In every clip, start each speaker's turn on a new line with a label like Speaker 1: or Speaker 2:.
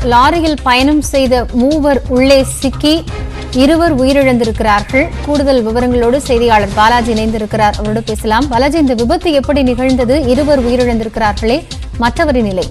Speaker 1: லாரியில் பயணம் செய்த மூவர் உள்ளே சிக்கி இருவர் உயிரிழந்திருக்கிறார்கள் கூடுதல் விவரங்களோடு செய்தியாளர் பாலாஜி இணைந்திருக்கிறார் அவரோடு பேசலாம் பாலாஜி இந்த விபத்து எப்படி நிகழ்ந்தது இருவர் உயிரிழந்திருக்கிறார்களே மற்றவரின் நிலை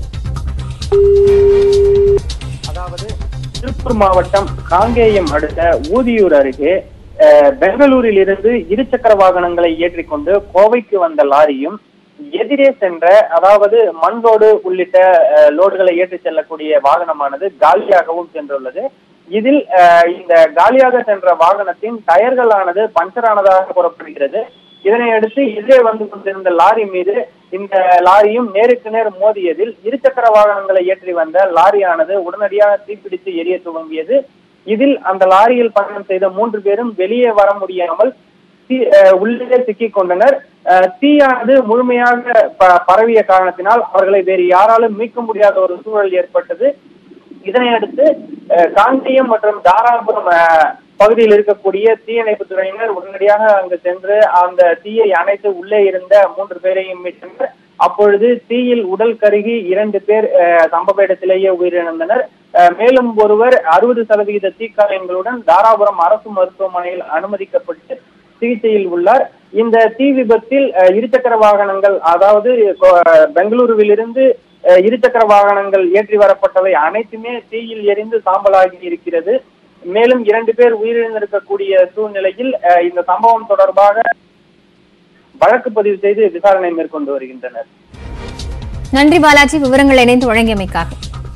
Speaker 2: அதாவது திருப்பூர் மாவட்டம் காங்கேயம் அடுத்த ஊதியூர் அருகே அஹ், பெங்களூரில் இருந்து இருசக்கர வாகனங்களை ஏற்றிக்கொண்டு கோவைக்கு வந்த லாரியும் எதிரே சென்ற அதாவது மண் லோடு உள்ளிட்ட அஹ், லோடுகளை ஏற்றிச் செல்லக்கூடிய வாகனமானது காலியாகவும் சென்றுள்ளது இதில் அஹ், இந்த காலியாக சென்ற வாகனத்தின் டயர்களானது பஞ்சர் ஆனதாக கூறப்படுகிறது இதனை அடுத்து எதிரே வந்து கொண்டிருந்த லாரி மீது இந்த லாரியும் நேருக்கு நேர் மோதியதில் இருசக்கர வாகனங்களை ஏற்றி வந்த லாரியானது உடனடியாக தீப்பிடித்து எரிய துவங்கியது இதில் அந்த லாரியில் பயணம் செய்த மூன்று பேரும் வெளியே வர முடியாமல் தீ- அஹ் உள்ளே சிக்கிக் கொண்டனர் அஹ் தீயானது முழுமையாக ப- பரவிய காரணத்தினால் அவர்களை வேறு யாராலும் மீட்க முடியாத ஒரு சூழல் ஏற்பட்டது இதனை அடுத்து அஹ், காங்கேயம் மற்றும் தாராபுரம் அஹ், பகுதியில் இருக்கக்கூடிய தீயணைப்பு துறையினர் உடனடியாக அங்கு சென்று அந்த தீயை அணைத்து உள்ளே இருந்த மூன்று பேரையும் மீட்டனர் அப்பொழுது தீயில் உடல் கருகி இரண்டு பேர் அஹ், சம்பவ இடத்திலேயே உயிரிழந்தனர் அஹ், மேலும் ஒருவர் அறுபது சதவிகித தீக்காயங்களுடன் தாராபுரம் அரசு மருத்துவமனையில் அனுமதிக்கப்பட்டு சிகிச்சையில் உள்ளார் இந்த தீ விபத்தில் அஹ், இருசக்கர வாகனங்கள் அதாவது கொ- பெங்களூருவிலிருந்து அஹ், இருசக்கர வாகனங்கள் ஏற்றி வரப்பட்டவை அனைத்துமே தீயில் எரிந்து சாம்பலாகி இருக்கிறது மேலும் இரண்டு பேர் உயிரிழந்திருக்கக்கூடிய சூழ்நிலையில் அஹ், இந்த சம்பவம் தொடர்பாக வழக்கு பதிவு செய்து விசாரணை மேற்கொண்டு வருகின்றனர்
Speaker 1: நன்றி பாலாஜி விவரங்கள் இணைந்து வழங்கியமைக்காக